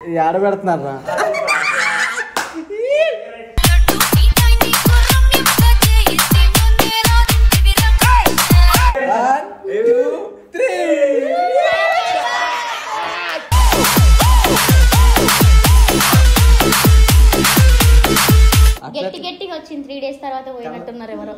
ఏడ పెడుతున్నారా గట్టి గట్టిగా వచ్చింది త్రీ డేస్ తర్వాత పోయినట్టున్నారు ఎవరో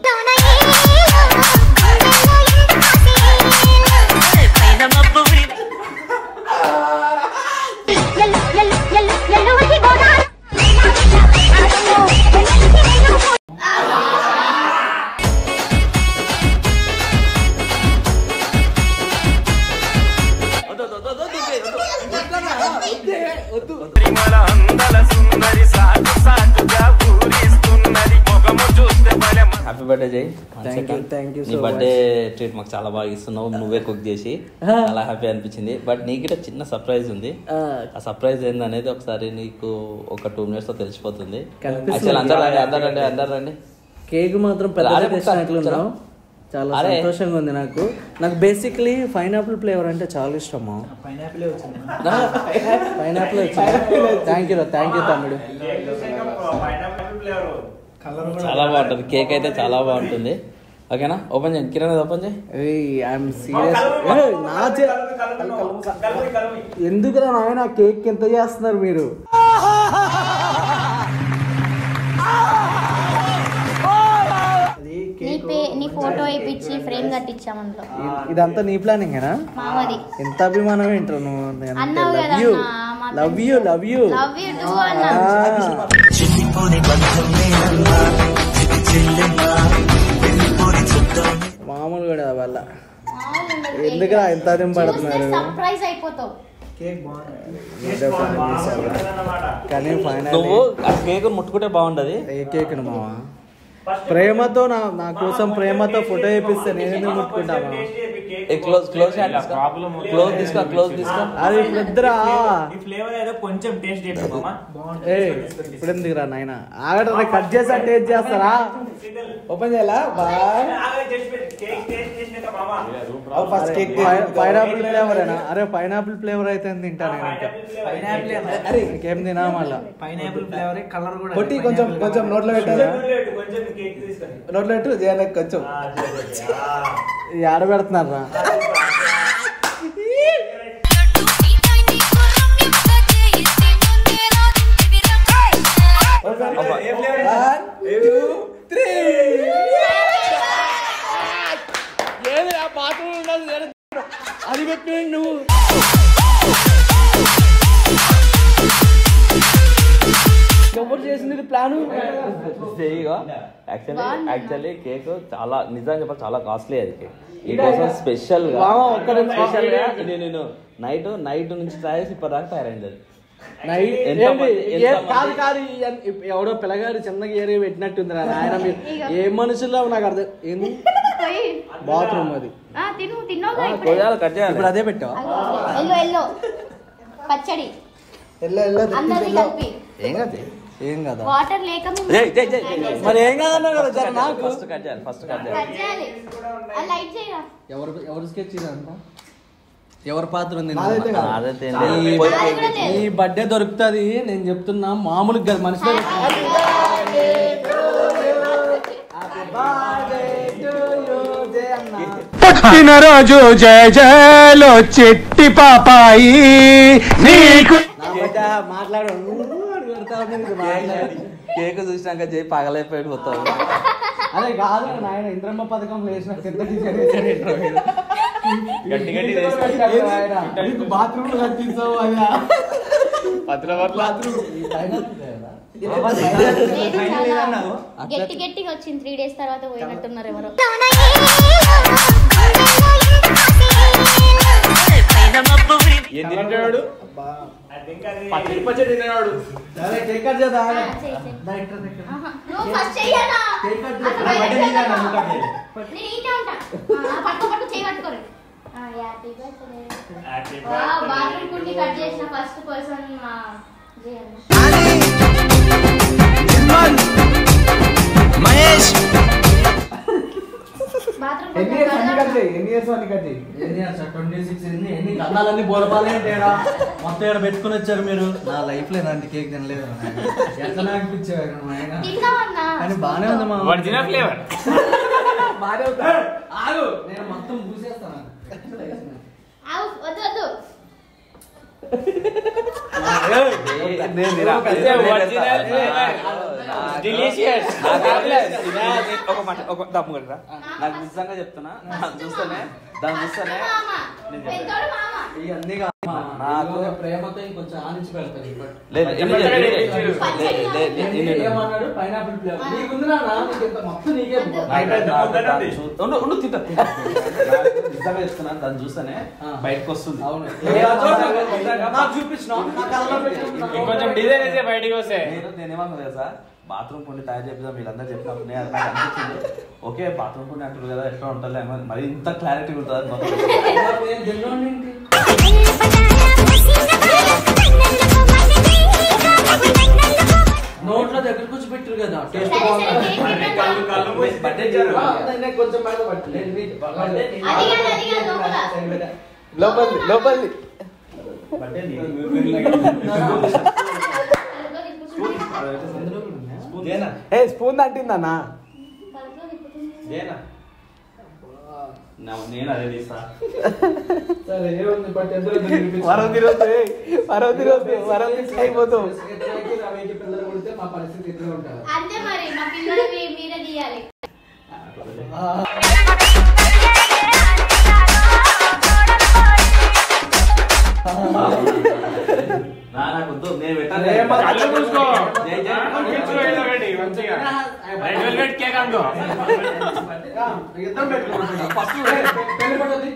ప్రిమల అందల సుందరి సాటు సాటుగా ఊరిస్తున్నది ముఖము చూస్తే భలే happy birthday Jai Thank you, thank you నీ so బర్త్డే ట్రీట్ మాకు చాలా బాగా ఇస్తున్నావు నువ్వే కుక్ చేసి చాలా హ్యాపీ అనిపించింది బట్ నీకు కూడా చిన్న సర్ప్రైజ్ ఉంది ఆ సర్ప్రైజ్ ఏందనేది ఒకసారి నీకు ఒక టూ మినిట్స్ లో తెలిసిపోతుంది కనిపిస్తుంది. యాక్చువల్ అందరు రండి అందరు రండి అందరు రండి కేక్ మాత్రం పెద్ద అరే, తెచ్చినట్లున్నావు చాలా అరే. సంతోషంగా ఉంది నాకు నాకు బేసిక్లీ పైనాపిల్ ఫ్లేవర్ అంటే చాలా ఇష్టము పైనాపిల్ వచ్చింది థ్యాంక్ యూ థ్యాంక్ యూ తమ్ముడు చాలా బాగుంటుంది కేక్ అయితే చాలా బాగుంటుంది ఓకేనా ఓపెన్ చేయండి కిరణ్ ఓపెన్ చేయి ఐఎమ్ సీరియస్ నా చే- ఎందుకురా నాయన కేక్ ఎంత చేస్తున్నారు మీరు నీ పే నీ ఫోటో వేయించి ఫ్రేమ్ కట్టించాం అందులో ఇ- ఇదంతా నీ ప్లానింగేనా మామది ఎంత అభిమానం ఏంటో నువ్వు అన్నావు లవ్ కదా యూ అన్న, మా love you love you love you too అన్న మామూలు కూడా వాళ్ళ ఎందుకురా ఎంత దింపడుతున్నారు సర్ప్రైజ్ అయిపోతావు కానీ ఫైనల్ నువ్వు ఆ కేక్ ముట్టుకుంటే బాగుంటది ఏ కేక్ మావా ప్రేమతో నా నా కోసం ప్రేమతో ఫోటో వేపిస్తే నేను ఎందుకు ముట్టుకుంటావా క్లోజ్ క్లోజ్ క్లోజ్ తీసుకో క్లోజ్ తీసుకో అది పెద్దరా ఫ్లేవర్ ఏదో కొంచెం టేస్ట్ చేయండి మామ ఏ ఇప్పుడు ఎందుకురా నాయన ఆగట కట్ చేసా టేస్ట్ చేస్తారా ఓపెన్ చేయాలా బాయ్ ఫస్ట్ కేక్ పైనాపిల్ ఫ్లేవర్ అయినా అరే పైనాపిల్ ఫ్లేవర్ అయితే తింటా నేను పైనాపిల్ అరే ఇంకేం తినా మళ్ళా పైనాపిల్ ఫ్లేవర్ కలర్ కూడా కొట్టి కొంచెం కొంచెం నోట్లో పెట్టారా నోట్లో పెట్టు చేయడానికి కొంచెం ఆడ పెడుతున్నారా అది పెట్టు నువ్వు ఎవరు చేసింది ప్లాను యాక్చువల్లీ యాక్చువల్లీ కేక్ చాలా నిజంగా చెప్పాలి చాలా కాస్ట్లీ అది కేక్ ఈ కోసం స్పెషల్ గా మామ, ఒక్క నిమిషం. స్పెషల్ గా ఇది నేను నైట్ నైట్ నుంచి తయారు ఇప్పటిదాకా తయారైంది అది నైట్ ఎంత ఏంటి? మంది- ఎంత ఏ- మంది- కాదు కాదు ఈ- ఇప్ ఎవడో పిల్లగాడు చిన్నగా ఏరే పెట్టినట్టుంది రా ఆయన మీరు ఏ మనుషుల్లో నాకు అర్థం ఏంది పోయి. బాత్రూమ్ అది ఆ, తిను తిన్నావుగా ఆ, ఇప్పుడే. కొయ్యాలి కట్ చేయాలి ఇప్పుడు అదే పెట్టావా ఎల్లో ఎల్లో పచ్చడి ఎల్లో ఎల్లో అందరిది కలిపి ఏం కాదు ఏం కదా వాటర్ లేక ముందు జై జై జై మరి ఏం కాదన్నావు కదా జర నాకు ఫస్ట్ కట్ చేయాలి ఫస్ట్ కట్ చేయాలి కట్ చేయాలి ఆ లైట్ చేయరా ఎవరు ఎవరు స్కెచ్ ఇదంతా ఎవరి పాత్ర ఉంది నాదైతే కాదు. అదైతే ఈ- నాది కూడా లేదు. ఈ బర్త్డే దొరుకుతుంది నేను చెప్తున్నా మామూలుగా కాదు మనిషి పుట్టినరోజు జయ జయలో చెట్టి పాపాయి నీకు నా బిడ్డ మాట్లాడు అని పెడతా ఉన్నది, మాట్లాడు. కేక్ చూసినాక జై పగలైపోయి పోతావు అదే కాదు నాయన ఇంద్రమ్మ పథకం వేసిన పెద్ద గట్టి గట్టి నీకు బాత్రూమ్ కట్టించావు అయ్యా లేదు చాలా గట్టి గట్టిగా వచ్చింది త్రీ డేస్ తర్వాత పోయినట్టున్నారు ఎవరో ఏం తింటాడు పచ్చడి పచ్చడి తిన్నాడు కేక్ కట్ చేద్దాం ఆ, చెయ్యి, చెయ్యి. ఆహా, నువ్వు ఫస్ట్ చెయ్యనా అటు బయటకు వెళ్దామా? నేను ఈటే ఉంటా ఆ, పట్టుకో పట్టు చేయి పట్టుకోరు ఆ, happy birthday. వావ్, బాత్రూమ్ కుండి కట్ చేసిన ఫస్ట్ పర్సన్ మా జయన్న మహేష్ బాత్రూమ్ ఎన్ని ఇయర్స్ అన్ని కట్ చేయి ఎన్ని ఇయర్స్ అన్ని కట్ చేయి ఎన్ని ఇయర్స్ ట్వంటీ సిక్స్ ఎన్ని ఎన్ని కన్నాలన్నీ బోరపాలే తేడా మొత్తం ఇక్కడ పెట్టుకుని వచ్చారు మీరు నా లైఫ్ లో ఇలాంటి కేక్ తినలేదు నాయన. ఎట్లా అనిపించేవారు నాయన తిన్నామన్నా కానీ బానే ఉంది మా ఒరిజినల్ ఫ్లేవర్ బాగానే అవుతా ఆగు నేను మొత్తం పూసేస్తాను ఆవు, వద్దు వద్దు ఒరిజినల్ ఫ్లేవర్ డిలీషియస్ ఒక మాట ఒక దమ్ము కొడరా నాకు నిజంగా చెప్తున్నా నాకు చూస్తేనే దాన్ని చూస్తేనే మామ నేను పెద్దోడు మామ ఇవన్నీ నాకు- నాకు ప్రేమతో ఇంకొంచెం ఆనించి పెడతాను బట్ లేదు, లేదు, లేదు, లేదు, లేదు, లేదు, లేదు, ఏంటి? లేదు. ఏమన్నాడు పైనాపిల్ ఫ్లేవర్ నీకుంది నాన్న నీకు ఇంత మొత్తం నీకే వద్దు. నాకు- నాకు నాకు వద్దనండి. దాన్ని చూ- ఉండు, ఉండు, తింటా, తింటా. నాకు నిజంగా చెప్తున్నాను దాన్ని చూస్తేనే ఆ. బయటకు వస్తుంది అవును ఏ, నాకు చూపించిన నా కళ్ళలో పెట్టుకుంటున్నా. ఇంకొంచెం డిజైన్ వేసే బయటికి వస్తే నేను నేనేమన్నా తెలుసా బాత్రూమ్ కొన్ని తయారు చేద్దాం వీళ్ళందరూ చెప్పినప్పుడు నేను అది నాకు అనిపించింది ఓకే బాత్రూమ్ కొన్ని అంటారు కదా ఎట్లా ఉంటుంది అని మరి ఇంత క్లారిటీ ఉంటుంది అని మొత్తం నేను తిన్నోడిని ఏంటి? నోట్లో దగ్గరకు వచ్చి పెట్టారు కదా టేస్ట్ సరే, సరే, బాగుంది కేక్ పెట్టమ్మా. కళ్ళు మూసి బర్త్డే పెట్టించారు. నేను కొంచెం బయట పట్టు. నేను మీ- అది కాదు, అది కాదు, లోపల. లోపలి లోపలి బర్త్డే కడుపులో తిప్పుతుంది. ఏ స్పూన్ తట్టిందన్నా కడుపులో తిప్పుతుంది. నేను అదే తీస్తా సరే ఏముంది బట్ ఎందులో తినిపించు. వరం తిరొద్దు వరం తిరొద్దు వరం తీసుకు అయిపోతావు ఇద్దరికి రవికి పిల్లలు పుడితే మా పరిస్థితి ఇట్లా ఉంటుంది అంతే మరి మా పిల్లలకి మీరే తీయాలి నా నాకు వద్దు నేను అరే, మరి కళ్ళు మూసుకో జై జై కూర్చో ఇలా పెట్టి, మంచిగా రెడ్ వెల్వెట్ కేక్ అనుకో ఇద్దరం పెట్టుకుంటున్నాం ఫస్ట్ పెళ్లి పడుతుంది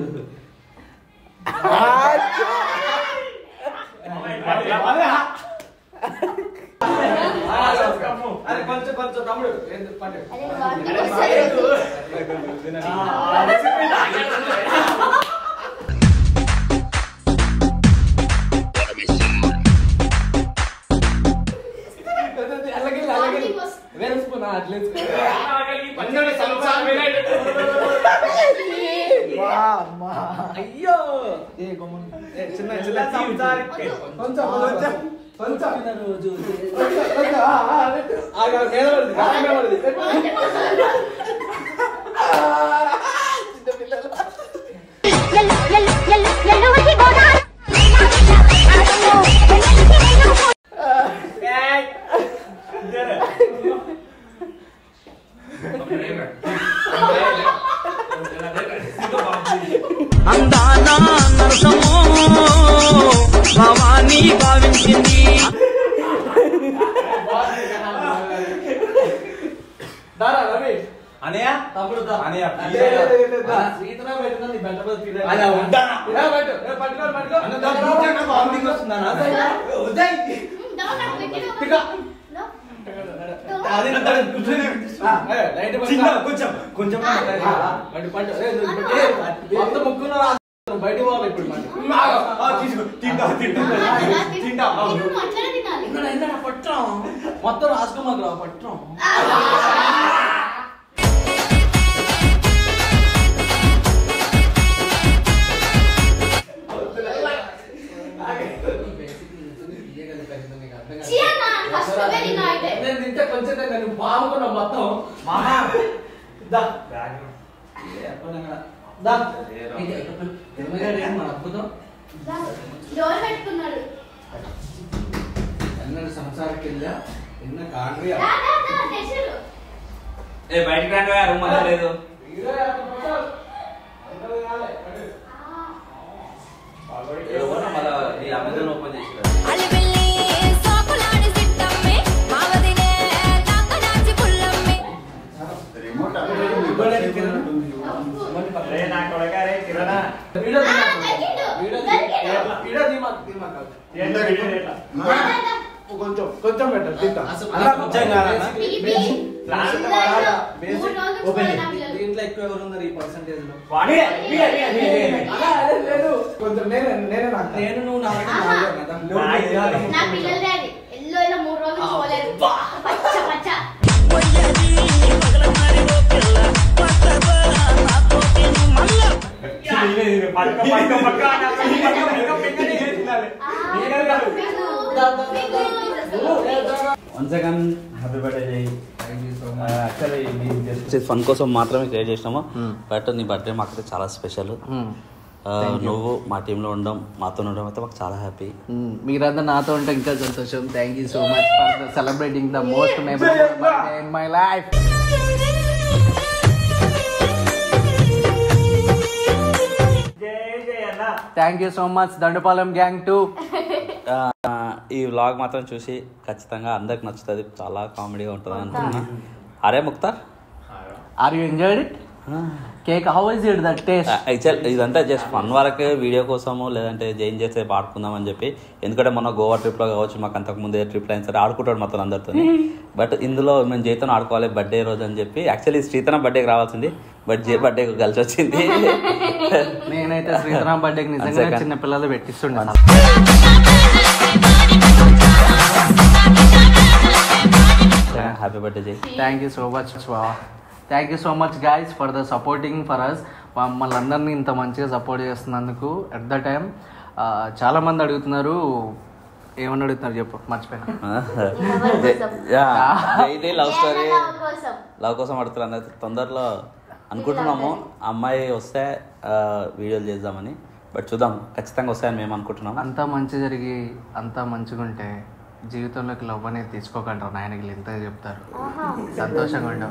అరే కొంచెం కొంచెం తమ్ముడు ఏంది పట్టు. అదే వాటికి వస్తుంది. అలాగే అలాగే వాటికి వస్తుంది. వేరే స్పూన్ అట్లే పచ్చడి సంసారం వెళ్ళండి. అయ్యో ఏ గమ్మున. ఏ, చిన్న చిన్న సంసారికి. కొంచెం కొంచెం కొంచెం పుట్టిన రోజు కొంచెం, కొంచెం, ఆ, ఆ, పెట్టు. ఆ, ఆ, మీద పడింది, ఆ, మీద పడింది. పెట్టు. ఆ, చిన్న పిల్లలు. అందాన నరసము భవానీ భావించింది దారా రవి అనయ్య తమ్ముడు దా. అనయ్య లే, లే, లే, లే, దా. సీతరా పెట్టినా నీ బెండ మీద ఫీల్ అలా ఉంటానా? ఇలా పెట్టు ఏ, పట్టుకో పట్టుకో అన్న, దాని నుంచి నాకు వామిటింగ్ వస్తుందన్న. ఉదయ్. దమ్ము నాకు పెట్టిరు. తిగా. లో. అది నా దాని కూర్చొని ఆ, ఏ, లైట్ పట్టుకో. చిన్న కొంచెం కొంచెం ఆ, ఆ, పట్టు, పట్టు. ఏ, నువ్వు పెట్టు. ఏ, మొత్తం ముక్కులో రాస్తున్నావు. బయటికి పోవాలి ఇప్పుడు మరి. ఆ, తీసుకో తింటా తింటా అలా తింటా తిను, నువ్వు అట్లనే తినాలి. ఇక్కడ ఏంటన్నా పట్టం మొత్తం రాసుకోమాకు రా పట్టం చీ అన్న, first నువ్వే తిను అయితే. నేను తింటే కొంచెం తిన్నా, నువ్వు బాగుకున్నావు మొత్తం దా దా ఎమ్మగారు ఏం మన అద్భుతం దా. డోర్ పెట్టుకున్నాడు ఎన్నడు సంసారకి వెళ్ళా ఎన్న కాండ్రి దా, దా, దా, తెచ్చిర్రు. ఏ బయటికి రండి రూమ్ అలా లేదు ఎవరో మళ్ళా ఈ అమెజాన్ ఓపెన్ చేసిరా అలిబిల్లి సోకులాడి సిట్టమ్మి మావదినే తాకనాచి పుల్లమ్మి రే నా కొడకా రే కిరణా వీడియో ఆ, తీయమాకు. దొరికిండు, వీడియో దొరికిండు. తీ- వీడియో తీయమాకు, తీయమాకు. ఏంటో వీడియో ఎట్లా? దా, దా, దా. కొంచెం కొంచెం పెట్టు తింటా అసలు అలా కొంచెం కాదన్నా? Piggy, piggy. లాస్ట్ ఇలా ఇలా బేసిక్ మూడు రోజులు ఓపెన్ చూడాలి నా పిల్లలు. దీంట్లో ఎక్కువ ఎవరు ఉన్నారు ఈ పర్సంటేజ్ లో వాడే, వీడే, వీడే, వీడే, వీడే. అలా అదే లేదు కొంచెం నేనే నేనే నాకు నేను నువ్వు నా దగ్గర ఆహా. నాలుగే కదా. నా ఇదాలి. నా పిల్లలదే అది ఎల్లో ఇలా మూడు రోజులు పోలేదు పచ్చ పచ్చ పొయ్యది పగల మారి ఓ పిల్ల పట్టబోరా నా పక్క పక్క పక్క అన్న. పక్క పక్క పక్కనే చేస్తున్నారు. వన్ సెకండ్ హ్యాపీ బర్త్డే చేయి యాక్చువల్లీ ఫన్ కోసం మాత్రమే క్రియేట్ చేసినాము బట్ నీ బర్త్డే మాకైతే చాలా స్పెషల్ నువ్వు మా టీంలో ఉండడం మాతో ఉండడం అయితే మాకు చాలా హ్యాపీ మీరంతా నాతో ఉంటే ఇంకా సంతోషం thank you so much for celebrating the most memorable birthday in my life Jai Jai అన్న thank you so much Dandapalem gang to ఈ వ్లాగ్ మాత్రం చూసి ఖచ్చితంగా అందరికి నచ్చుతుంది చాలా కామెడీగా ఉంటుంది అనుకున్నా అరే Mukhtar are you enjoyed it cake how is it that taste actual ఇదంతా జస్ట్ ఫన్ వరకే వీడియో కోసము లేదంటే జైన్ చేస్తే ఆడుకుందాం అని చెప్పి ఎందుకంటే మొన్న గోవా ట్రిప్లో కావచ్చు మాకు అంతకు ముందే ట్రిప్లో అయిన సరే ఆడుకుంటాడు మొత్తం అందరితో బట్ ఇందులో మేము జైతో ఆడుకోవాలి బర్త్డే రోజు అని చెప్పి యాక్చువల్లీ శ్రీతన బర్త్డేకి రావాల్సింది బట్ జే బర్త్డేకి కలిసి వచ్చింది నేనైతే శ్రీధరామ్ బర్త్డేకి నిజంగా Second. చిన్న పిల్లలు పెట్టిస్తుండే happy birthday Jai thank you so much thank you so much guys for the supporting for us మమ్మల్ని అందరినీ ఇంత మంచిగా సపోర్ట్ చేస్తున్నందుకు ఎట్ ద టైం చాలా మంది అడుగుతున్నారు ఏమని అడుగుతున్నారు చెప్పు మర్చిపోయినా జైది లవ్ స్టోరీ కోసం లవ్ కోసం అడుగుతారు అందరు తొందరలో అనుకుంటున్నాము అమ్మాయి వస్తే ఆ, వీడియోలు చేద్దామని బట్ చూద్దాం ఖచ్చితంగా వస్తాయని మేము అనుకుంటున్నాం అంతా మంచి జరిగి అంతా మంచిగా ఉంటే జీవితంలోకి లవ్ అనేది తీసుకోకంటారు నాయనకి ఇంతగా చెప్తారు సంతోషంగా ఉండవు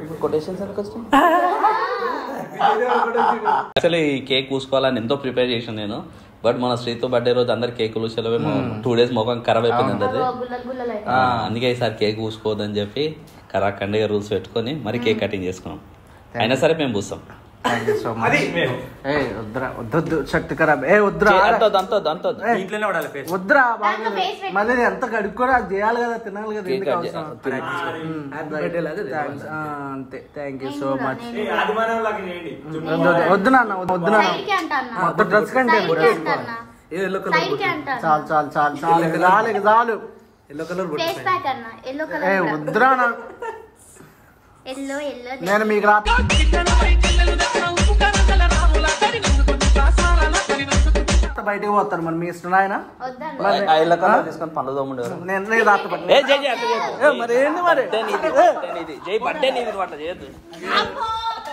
యాక్చువల్లీ ఈ కేక్ కూసుకోవాలని ఎంతో ప్రిపేర్ చేసాను నేను బట్ మన శ్రీతో బర్త్డే రోజు అందరు కేక్ కూసేలో టూ డేస్ ముఖం ఖరాబ్ అయిపోయింది అందరిది గుల్లలు గుల్లలు అయితే ఆ, అందుకే ఈసారి కేక్ కూసుకోవద్దని చెప్పి కరాఖండిగా రూల్స్ పెట్టుకొని మరి కేక్ కటింగ్ చేసుకున్నాం అయినా సరే మేము పూస్తాం థ్యాంక్ యూ సో మచ్ అది మేము ఏ వద్దురా వద్దొద్దు శక్తి ఖరాబ్ ఏ వద్దురా అంతో అంతో అంతో ఏ, ఇంట్లోనే ఉండాలి ఫేస్ వద్దురా దాంట్లో face పెట్టు. మళ్ళీ నేను ఎంత కడుక్కోరా అది చేయాలి కదా తినాలి కదా కేక్ ఎందుకు కట్ అవసరం? చేయాలి. ఉమ్, Thanks. ఆ, అంతే థ్యాంక్ యూ సో మచ్ అది మనం లాగా చేయండి వద్దు వద్దు, వద్దు నాన్న వద్దు నాన్న సైడ్కి అంటా అన్న. మొత్తం డ్రెస్ కంటే సైడ్కి అంటా అన్న. సైడ్కి అంటా అన్న. చాలు చాలు చాలు చాలు ఇక చాలు ఇక చాలు ఫేస్ ప్యాక్ అన్న ఎల్లో ఏ కలర్ వద్దురా నా ఎల్లో ఎల్లో నేను మీకు రా బయటికి పోతారు మరి మీ ఇష్టం ఆయన వద్దన్న ఆ ఇళ్ళ కలర్ తీసుకొని పనులు తోముండే నేను నేను రాత్రి పట్టు. ఏ జై జై అట్లా చేయొద్దు. ఏ, మరి ఏంది మరి బర్త్డే నీది, బర్త్డే నీది. జై బర్త్డే నీది నువ్వు అట్లా చేయొద్దు అబ్బో.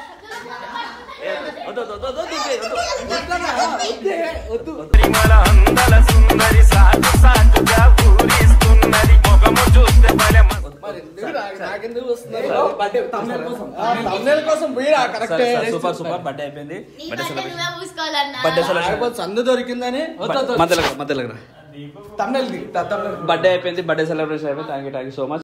వద్దు, వద్దు, వద్దు, వద్దు, జై, వద్దు. త్రిమల అందల సుందరి సాటు సాటుగా ఊరిస్తున్నది ముఖము చూస్తే భలే మ- సరే, సరే, సూపర్ సూపర్ బర్త్డే అయిపోయింది నీ బర్త్డే బర్త్డే సెలబ్రేషన్ నువ్వే పూసుకోవాలన్నా బర్త్డే సెలబ్రేషన్ సందు దొరికిందని మధ్యలో మధ్యలో బర్త్డే అయిపోయింది బర్త్డే సెలబ్రేషన్ అయిపోయింది thank you thank you so much